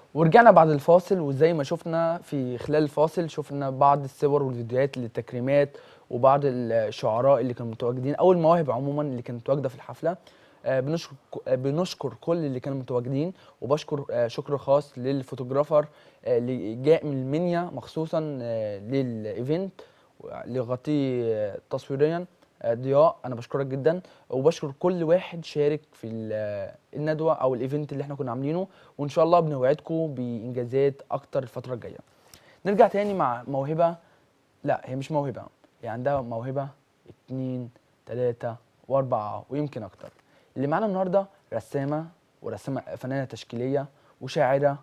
ورجعنا بعد الفاصل وزي ما شفنا في خلال الفاصل شفنا بعض الصور والفيديوهات للتكريمات وبعض الشعراء اللي كانوا متواجدين او المواهب عموما اللي كانت متواجده في الحفله آه، بنشكر آه، بنشكر كل اللي كانوا متواجدين وبشكر آه، شكر خاص للفوتوغرافر آه، اللي جاء من المنيا مخصوصا آه، للايفنت ليغطيه آه، تصويريا آه، ضياء انا بشكرك جدا وبشكر كل واحد شارك في ال- آه، الندوه او الايفنت اللي احنا كنا عاملينه وان شاء الله بنوعدكم بانجازات اكتر الفتره الجايه نرجع تاني مع موهبه لا هي مش موهبه هي عندها موهبه اتنين تلاته واربعه ويمكن اكتر اللي معانا النهارده رسامه ورسامه فنانه تشكيليه وشاعره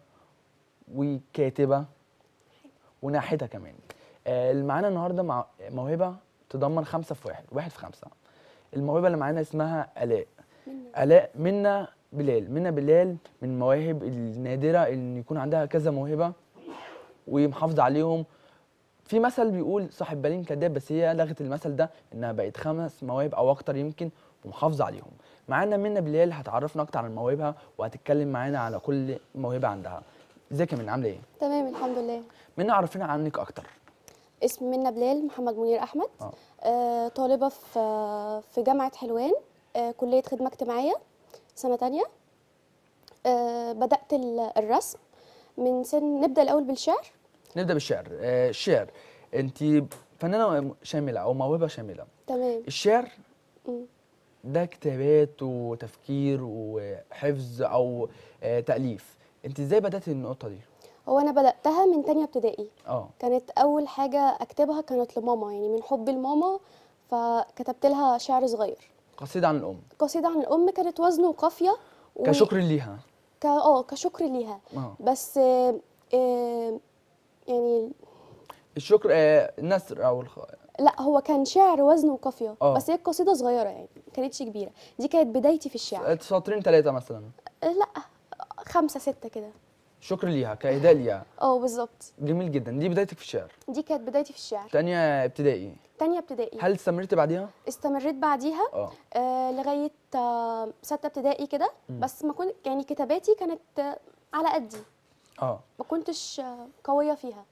وكاتبه وناحيه كمان آه، اللي معانا النهارده مع موهبه تضمن خمسه في واحد واحد في خمسه الموهبه اللي معانا اسمها الاء الاء منا بلال منا بلال من المواهب النادره ان يكون عندها كذا موهبه ومحافظه عليهم في مثل بيقول صاحب بالين كداب بس هي لغت المثل ده انها بقت خمس مواهب او اكتر يمكن ومحافظه عليهم معانا منى بلال هتعرفنا اكتر عن مواهبها وهتتكلم معانا على كل موهبه عندها ازيك يا منى عامله ايه تمام الحمد لله منى عرفينا عنك اكتر اسمي منى بلال محمد منير احمد آه. آه طالبه في في جامعه حلوان آه كليه خدمه اجتماعيه سنه تانية آه بدات ال- الرسم من سن نبدا الاول بالشعر نبدا بالشعر آه الشعر انت فنانه شامله او موهبه شامله تمام الشعر مم. ده كتابات وتفكير وحفظ او آه تاليف انت ازاي بدات النقطه دي هو انا بداتها من تانية ابتدائي اه كانت اول حاجه اكتبها كانت لماما يعني من حبي لماما فكتبت لها شعر صغير قصيده عن الام قصيده عن الام كانت وزن وقافيه و- كشكر ليها ك... اه كشكر ليها اه بس آه آه يعني الشكر آه النثر او الخ... لا هو كان شعر وزن وقافيه آه. بس هي قصيده صغيره يعني ما كانتش كبيره دي كانت بدايتي في الشعر سطرين ثلاثه مثلا آه، لا خمسة ستة كده شكر ليها كاهداء ليها اه بالظبط جميل جدا دي بدايتك في الشعر دي كانت بدايتي في الشعر تانية ابتدائي تانية ابتدائي هل استمرت بعديها استمريت بعديها اه آه لغايه آه ستة ابتدائي كده بس ما كنت يعني كتاباتي كانت آه على قدي اه ما كنتش آه قويه فيها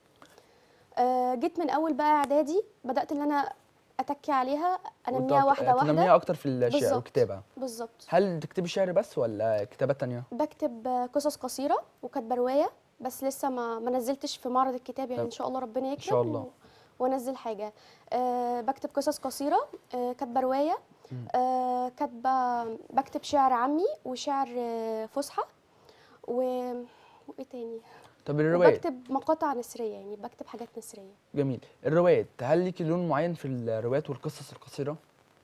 آه جيت من اول بقى اعدادي بدات ان انا اتكي عليها انميها وتق- واحده تنميها واحده اكتر في الشعر بالظبط. والكتابه بالظبط هل تكتبي شعر بس ولا كتابات تانية بكتب آه، قصص قصيره وكاتبه روايه بس لسه ما ما نزلتش في معرض الكتاب يعني طب، ان شاء الله ربنا يكرم شاء الله. و- وانزل حاجه أه بكتب قصص قصيره أه كاتبه روايه أه كاتبه بكتب شعر عامي وشعر آه، فصحى و وايه تاني طب الروايات بكتب مقاطع نثريه يعني بكتب حاجات نثريه جميل الروايات هل ليكي لون معين في الروايات والقصص القصيره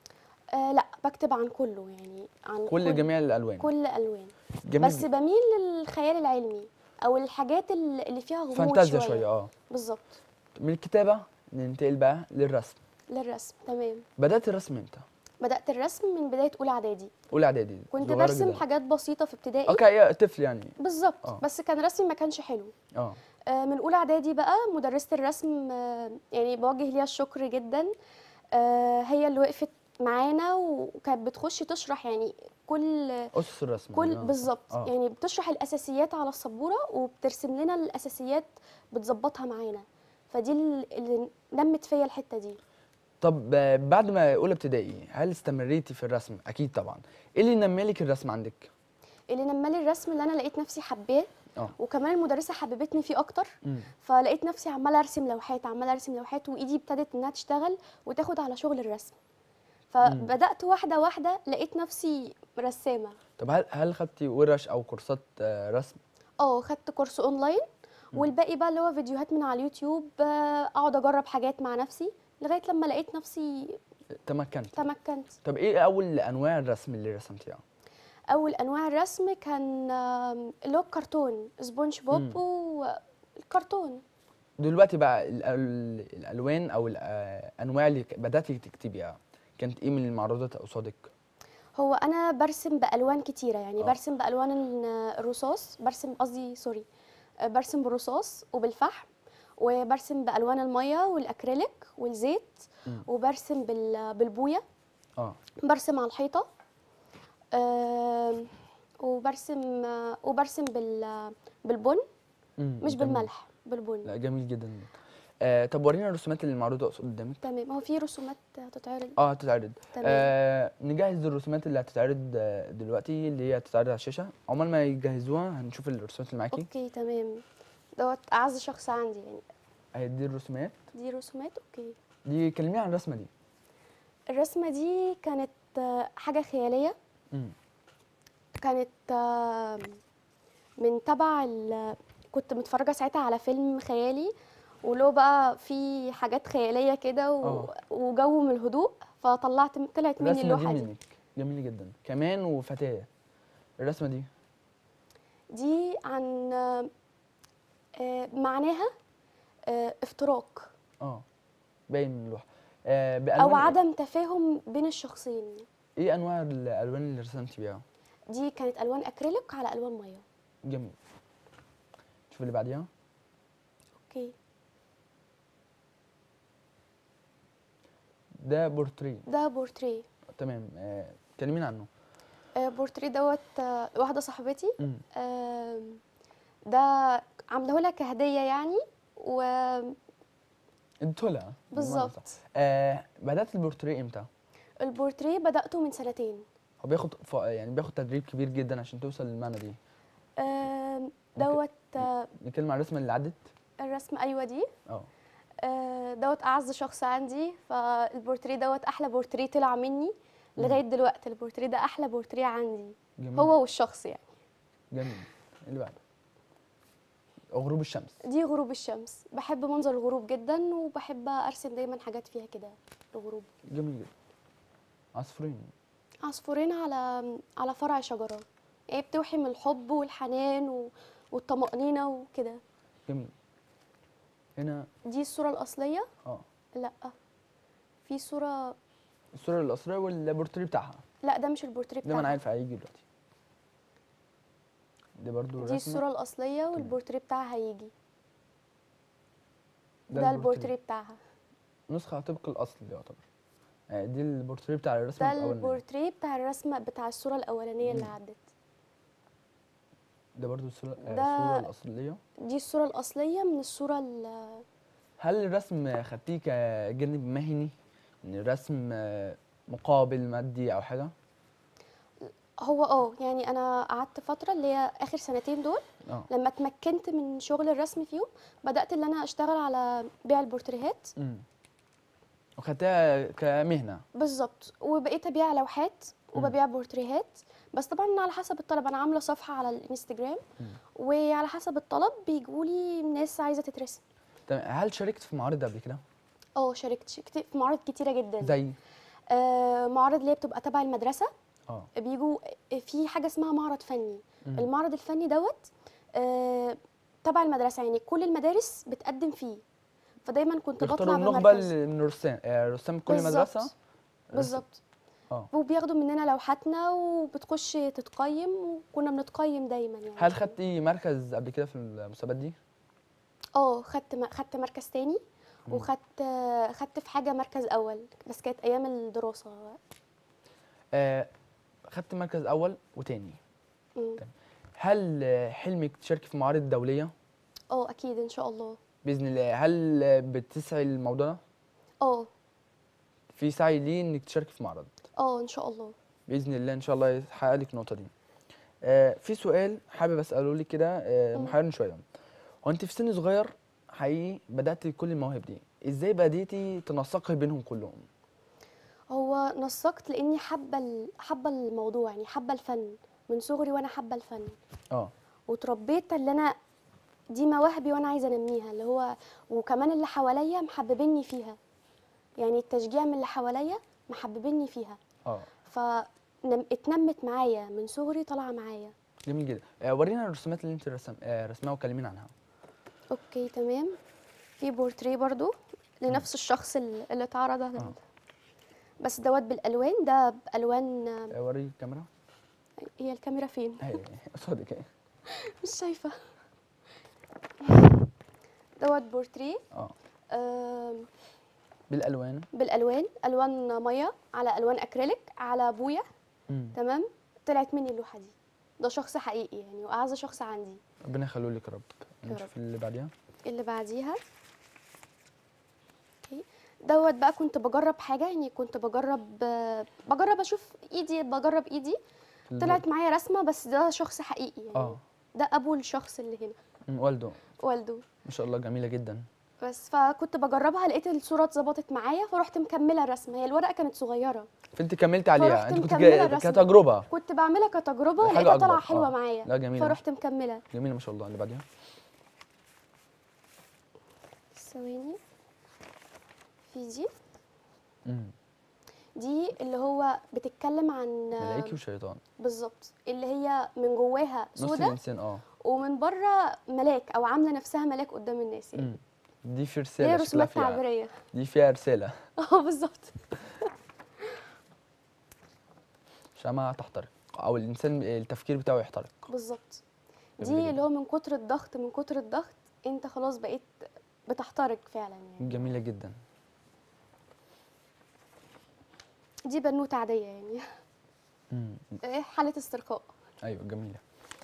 أه لا بكتب عن كله يعني عن كل جميع الالوان كل الوان جميل بس بميل للخيال العلمي او الحاجات اللي اللي فيها غموض فانتازيا شويه اه بالظبط من الكتابه ننتقل بقى للرسم للرسم تمام بدات الرسم امتى بدات الرسم من بدايه اولى اعدادي اولى اعدادي كنت صغيرة برسم جداً. حاجات بسيطه في ابتدائي اوكي يا طفل يعني بالظبط آه. بس كان رسمي ما كانش حلو اه آه، من اولى اعدادي بقى مدرسه الرسم آه، يعني بوجه ليها الشكر جدا آه، هي اللي وقفت معانا وكانت بتخش تشرح يعني كل اسس الرسم كل يعني، آه. بالظبط آه. يعني بتشرح الاساسيات على السبوره وبترسم لنا الاساسيات بتظبطها معانا فدي ال- اللي نمت فيا الحته دي طب آه، بعد ما اولى ابتدائي هل استمريتي في الرسم اكيد طبعا ايه اللي نمالك الرسم عندك اللي نمالي الرسم اللي انا لقيت نفسي حباه اه وكمان المدرسه حببتني فيه اكتر مم. فلقيت نفسي عماله ارسم لوحات عماله ارسم لوحات وايدي ابتدت انها تشتغل وتاخد على شغل الرسم فبدات واحده واحده لقيت نفسي رسامه طب هل هل خدتي ورش او كورسات آه، رسم اه خدت كورس اونلاين والباقي بقى اللي هو فيديوهات من على اليوتيوب آه، اقعد اجرب حاجات مع نفسي لغايه لما لقيت نفسي تمكنتي تمكنت طب ايه اول انواع الرسم اللي رسمتيها اول انواع الرسم كان آم، اللي هو الكرتون سبونج بوب والكرتون دلوقتي بقى ال- ال- الالوان او الانواع اللي ك- بداتي تكتبيها كانت ايه من المعروضات قصادك هو انا برسم بالوان كتيره يعني آه. برسم بالوان ال- الرصاص برسم قصدي سوري آه، برسم بالرصاص وبالفحم وبرسم بالوان الميه والاكريليك والزيت مم. وبرسم بال- بالبويه اه برسم على الحيطه آم، وبرسم آه، وبرسم بال بالبن مم، مش جميل. بالملح بالبني لا جميل جدا آه طب ورينا الرسومات اللي معروضه قدامك تمام هو في رسومات هتتعرض اه هتتعرض تمام آه نجهز الرسومات اللي هتتعرض آه، دلوقتي اللي هي هتتعرض على الشاشه عقبال ما يجهزوها هنشوف الرسومات اللي معاكي اوكي تمام دوت اعز شخص عندي يعني اهي دي الرسومات دي رسومات اوكي دي كلميني عن الرسمه دي الرسمه دي كانت آه، حاجه خياليه مم. كانت آه، من تبع ال- كنت متفرجه ساعتها على فيلم خيالي وله بقى في حاجات خياليه كده و... آه. وجو من الهدوء فطلعت طلعت مني الرسمه دي اللوحه دي منك جميل جدا كمان وفتاه الرسمه دي دي عن آه، آه، معناها آه، افتراق اه باين من اللوحه آه او بألوان عدم تفاهم بين الشخصين ايه انواع الالوان اللي رسمتي بيها دي كانت الوان اكريليك على الوان ميه جميل شوف اللي بعديها اوكي ده بورتريه ده بورتريه تمام آه كلمينا عنه آه، بورتريه دوت آه، واحده صاحبتي مم. آم، ده عامله لها كهديه يعني وبالظبط اديتهولها بمعنى صح. آه بدات البورتريه امتى البورتريه بدأته من سنتين هو بياخد ف... يعني بياخد تدريب كبير جدا عشان توصل للمعنى دي آم، دوت آه، نتكلم عن الرسمه اللي عدت الرسم ايوه دي اه آه، دوت اعز شخص عندي فالبورتريه دوت احلى بورتريه طلع مني لغايه دلوقتي البورتريه ده احلى بورتريه عندي جميل هو والشخص يعني جميل اللي بعده غروب الشمس دي غروب الشمس بحب منظر الغروب جدا وبحب ارسم دايما حاجات فيها كده الغروب جميل جدا عصفورين عصفورين على على فرع شجره هي بتوحي من الحب والحنان و... والطمأنينة وكده جميل هنا دي الصورة الأصلية اه لا في صورة الصوره الاصليه والبورتريه بتاعها لا ده مش البورتريه ده ما انا بتاعها عارف هيجي دلوقتي دي برضو دي رسمة. الصورة الأصلية والبورتريه بتاعها هيجي ده ده البورتريه. البورتريه بتاعها نسخه طبق الاصل يعتبر آه، دي البورتريه بتاع الرسمه ده الاولانيه البورتريه بتاع الرسمة بتاع الصورة الأولانية اللي مم. عدت ده برضو الصوره آه، ده- الصوره الاصليه دي الصورة الأصلية من الصورة ال- هل الرسم خدتيه كجانب مهني ان الرسم آه، مقابل مادي او حاجه هو اه يعني أنا قعدت فترة اللي هي آخر سنتين دول اه لما اتمكنت من شغل الرسم فيهم بدأت اللي أنا أشتغل على بيع البورتريهات امم وخدتها كمهنه بالظبط وبقيت أبيع لوحات مم. وببيع بورتريهات بس طبعا على حسب الطلب أنا عاملة صفحة على الانستجرام مم. وعلى حسب الطلب بيجولي ناس عايزة تترسم تمام هل شاركت في معارض قبل كده اه شاركت شاركت في معارض كتيرة جدا زي آه معارض اللي هي بتبقى تبع المدرسة اه بيجوا في حاجة اسمها معرض فني مم. المعرض الفني دوت آه تبع المدرسة يعني كل المدارس بتقدم فيه فدايما كنت بيختاروا بطلع النخبه بمركز اللي من الرسام آه، رسام كل بالظبط. مدرسه رسم- بالظبط اه وبياخدوا مننا لوحاتنا وبتخش تتقيم وكنا بنتقيم دايما يعني هل خدتي مركز قبل كده في المسابقات دي اه خدت م- خدت مركز تاني مم. وخدت آه، خدت في حاجة مركز أول بس كانت أيام الدراسة آه خدت مركز اول وتاني مم. هل آه، حلمك تشاركي في معارض دوليه اه أكيد إن شاء الله باذن الله هل آه، بتسعي الموضوع ده اه في سعي ليه انك تشاركي في معرض اه إن شاء الله باذن الله ان شاء الله يتحقق لك النقطه دي آه في سؤال حابب اساله لك كده آه مم. محيرني شويه هو انت في سن صغير حقيقي بدات كل المواهب دي ازاي بديتي تنسقي بينهم كلهم هو نسقت لاني حابه ال- حابه الموضوع يعني حابه الفن من صغري وانا حابه الفن اه وتربيت اللي انا دي مواهبي وانا عايزه انميها اللي هو وكمان اللي حواليا محببيني فيها يعني التشجيع من اللي حواليا محببيني فيها اه فاتنمت معايا من صغري طالعه معايا جميل جدا آه ورينا الرسومات اللي انت رسم آه رسمها وكلمينا عنها اوكي تمام في بورتريه برضو لنفس الشخص اللي اللي اتعرض على آه. بس دوت بالالوان ده بالوان آه وري الكاميرا هي الكاميرا فين اهي قصادك اهي مش شايفة دوت بورتريه اه آم، بالالوان بالالوان الوان ميه على الوان اكريليك على بويا مم. تمام طلعت مني اللوحه دي ده شخص حقيقي يعني واعز شخص عندي ربنا يخليه لك يا رب يا نشوف اللي بعديها اللي بعديها أوكي. دوت بقى كنت بجرب حاجه يعني كنت بجرب آه، بجرب اشوف ايدي بجرب ايدي طلعت معايا رسمه بس ده شخص حقيقي يعني اه ده ابو الشخص اللي هنا أمم، والده والده ما شاء الله جميله جدا بس فكنت بجربها لقيت الصوره اتظبطت معايا فرحت مكمله الرسمه هي الورقه كانت صغيره فانت كملت عليها فرحت انت كنت مكملة جاي- الرسمة. كتجربه كنت بعملها كتجربه حاجة لقيتها أكبر. طالعه حلوه آه. معايا لا جميله فرحت مكمله جميله ما شاء الله اللي بعديها ثواني في دي أمم، دي اللي هو بتتكلم عن ملائكي وشيطان بالظبط اللي هي من جواها نص سودة الانسان اه ومن بره ملاك او عامله نفسها ملاك قدام الناس يعني أمم. دي في هي رساله شكلها رسومات فيها تعبيريه دي فيها رساله اه بالظبط شمعة تحترق او الانسان التفكير بتاعه يحترق بالظبط جميلة دي جدا. اللي هو من كتر الضغط من كتر الضغط انت خلاص بقيت بتحترق فعلا يعني جميله جدا دي بنوته عاديه يعني أمم، إيه حاله استرخاء ايوه جميله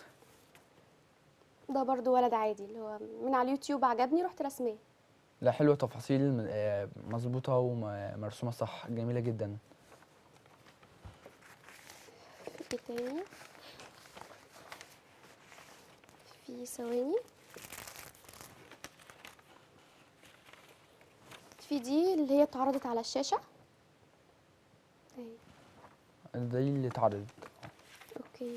ده برضو ولد عادي اللي هو من على اليوتيوب عجبني رحت رسماه لا حلوه تفاصيل آه، مظبوطه ومرسومه صح جميله جدا ايه تاني في ثواني في دي اللي هي اتعرضت على الشاشة اهي دي اللي اتعرضت اوكي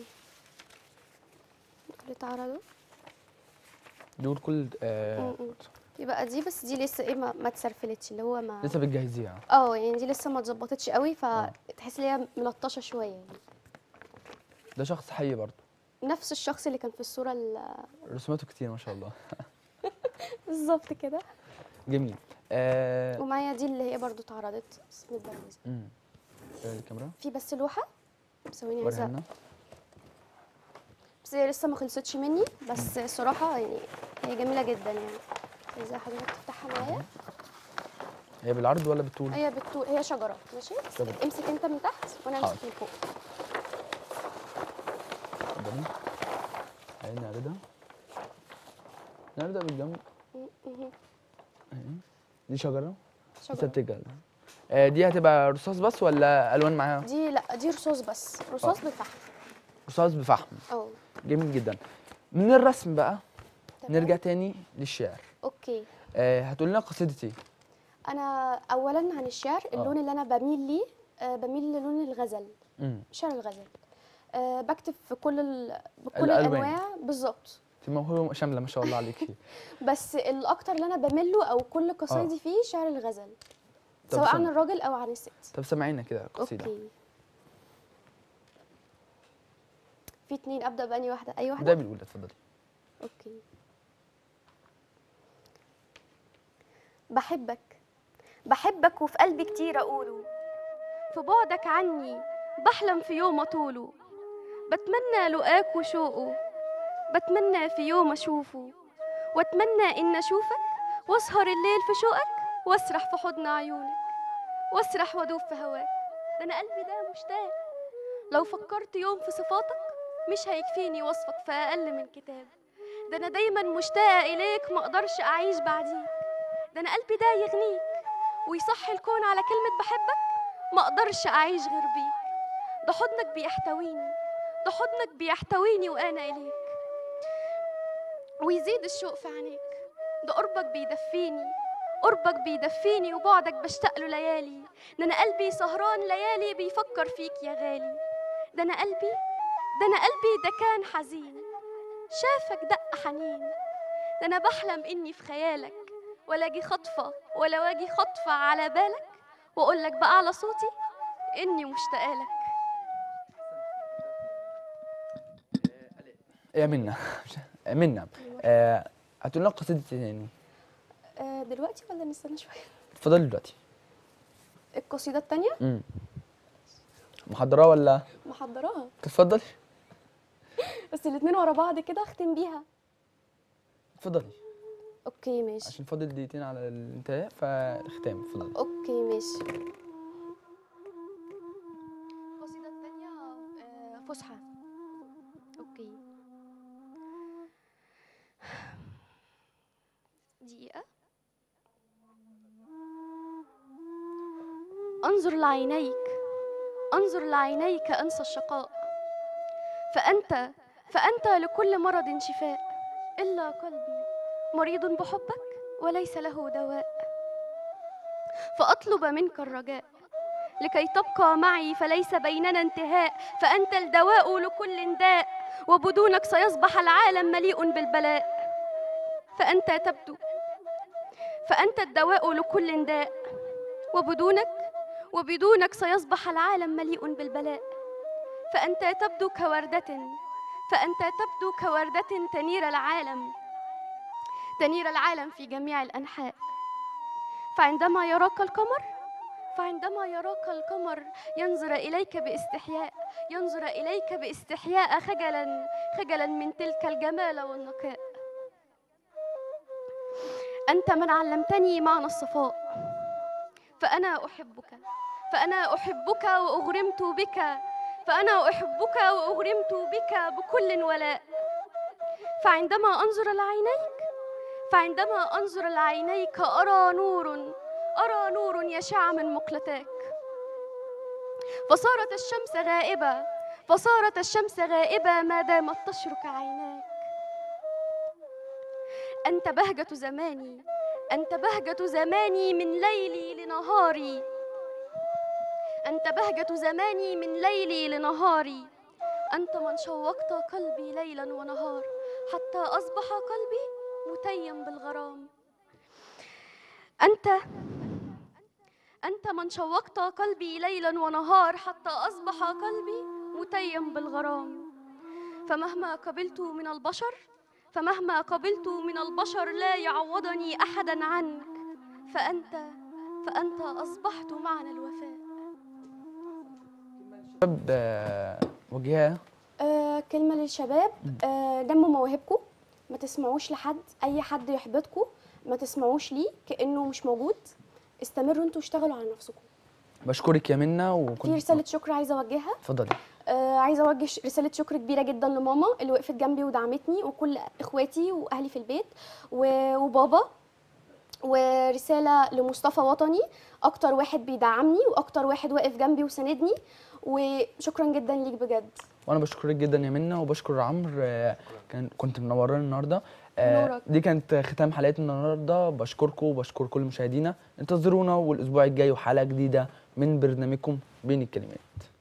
اللي اتعرضوا دول كل آه م- م. يبقى دي بس دي لسه ايه ما, ما اتسرفلتش اللي هو ما لسه بتجهزيها اه يعني دي لسه ما اتظبطتش قوي فتحس ان هي ملطشه شويه يعني ده شخص حي برضه نفس الشخص اللي كان في الصوره ال- رسوماته كتير ما شاء الله بالظبط كده جميل آه ومعايا دي اللي هي برضو اتعرضت بس متبرزه مم. آه، الكاميرا في بس لوحه ثواني وريها عايزه لنا بس هي لسه ما خلصتش مني بس الصراحه يعني هي جميله جدا يعني عايزه حضرتك تفتحها معايا هي بالعرض ولا بالطول؟ هي بالطول هي شجره ماشي بس شجرة. امسك انت من تحت وانا حاضر. امسك من فوق اتفضلي عايزين نعرضها نعرضها بالجنب م- مهم. أهي. دي شجرة لسه شجره بتجهز آه دي هتبقى رصاص بس ولا الوان معاها؟ دي لا دي رصاص بس رصاص بالفحم رصاص بفحم اه جميل جدا من الرسم بقى تمام. نرجع تاني للشعر اوكي آه هتقول لنا قصيدتي انا اولا عن الشعر اللون اللي انا بميل ليه آه بميل للون الغزل امم شعر الغزل آه بكتب في كل ال... بكل الألوان. الانواع بالظبط في موهبة شاملة ما شاء الله عليك فيه بس الاكتر اللي انا بميل له او كل قصايدي فيه شعر الغزل طب سواء عن سمع. الراجل او عن الست طب سمعينا كده قصيدة اوكي في اتنين ابدا باني واحده اي ده واحده بالأولى اتفضلي اوكي بحبك بحبك وفي قلبي كتير اقوله في بعدك عني بحلم في يوم اطوله بتمنى لقاك وشوقه بتمنى في يوم اشوفه واتمنى ان اشوفك واسهر الليل في شوقك واسرح في حضن عيونك واسرح وادوب في هواك ده انا قلبي ده مشتاق لو فكرت يوم في صفاتك مش هيكفيني وصفك في اقل من كتاب ده انا دايما مشتاقه اليك ما اقدرش اعيش بعديك ده انا قلبي ده يغنيك ويصحي الكون على كلمه بحبك ما اقدرش اعيش غير بيك ده حضنك بيحتويني ده حضنك بيحتويني وانا اليك ويزيد الشوق في عينيك ده قربك بيدفيني قربك بيدفيني وبعدك بشتاق له ليالي ده انا قلبي سهران ليالي بيفكر فيك يا غالي ده انا قلبي ده انا قلبي ده كان حزين شافك دق حنين ده انا بحلم اني في خيالك ولا اجي خطفه ولا واجي خطفه على بالك واقول لك بقى على صوتي اني مشتاقه لك يا منا منا آه هتقول لنا قصيدتي تاني آه دلوقتي ولا نستنى شويه اتفضلي دلوقتي القصيده التانية امم محضراه ولا محضراها تتفضلي بس الاتنين ورا بعض كده اختم بيها اتفضلي اوكي ماشي عشان فاضل دقيقتين على الانتهاء فاختام اتفضلي اوكي ماشي القصيده التانية آه، فسحه اوكي دقيقة انظر لعينيك انظر لعينيك انسى الشقاء فأنت فأنت لكل مرض شفاء إلا قلبي مريض بحبك وليس له دواء فأطلب منك الرجاء لكي تبقى معي فليس بيننا انتهاء فأنت الدواء لكل داء وبدونك سيصبح العالم مليء بالبلاء فأنت تبدو فأنت الدواء لكل داء وبدونك وبدونك سيصبح العالم مليء بالبلاء فأنت تبدو كوردة فأنت تبدو كوردة تنير العالم تنير العالم في جميع الأنحاء فعندما يراك القمر فعندما يراك القمر ينظر إليك باستحياء ينظر إليك باستحياء خجلا خجلا من تلك الجمال والنقاء أنت من علمتني معنى الصفاء فأنا أحبك فأنا أحبك وأغرمت بك فأنا أحبك وأغرمت بك بكل ولاء فعندما أنظر لعينيك فعندما أنظر لعينيك أرى نور أرى نور يشع من مقلتاك فصارت الشمس غائبة فصارت الشمس غائبة ما دامت تشرق عيناك أنت بهجة زماني أنت بهجة زماني من ليلي لنهاري أنت بهجة زماني من ليلي لنهاري أنت من شوقت قلبي ليلا ونهار حتى أصبح قلبي متيم بالغرام أنت أنت من شوقت قلبي ليلا ونهار حتى أصبح قلبي متيم بالغرام فمهما قبلت من البشر فمهما قبلت من البشر لا يعوضني أحدا عنك فأنت فأنت أصبحت معنى الوفاء شباب آه، وجهها آه كلمة للشباب آه نموا مواهبكم ما تسمعوش لحد أي حد يحبطكم ما تسمعوش ليه كأنه مش موجود استمروا انتوا واشتغلوا على نفسكم بشكرك يا منى في وكنت رسالة شكر عايزة أوجهها اتفضلي آه عايزة أوجه ش- رسالة شكر كبيرة جدا لماما اللي وقفت جنبي ودعمتني وكل إخواتي وأهلي في البيت و- وبابا ورسالة لمصطفى وطني أكتر واحد بيدعمني وأكتر واحد واقف جنبي وساندني وشكرا جدا ليك بجد وانا بشكرك جدا يا منى وبشكر عمرو آه، كان كنت منوراني النهارده آه، نورك. دي كانت ختام حلقتنا النهارده بشكركم وبشكر كل مشاهدينا انتظرونا والاسبوع الجاي وحلقه جديده من برنامجكم بين الكلمات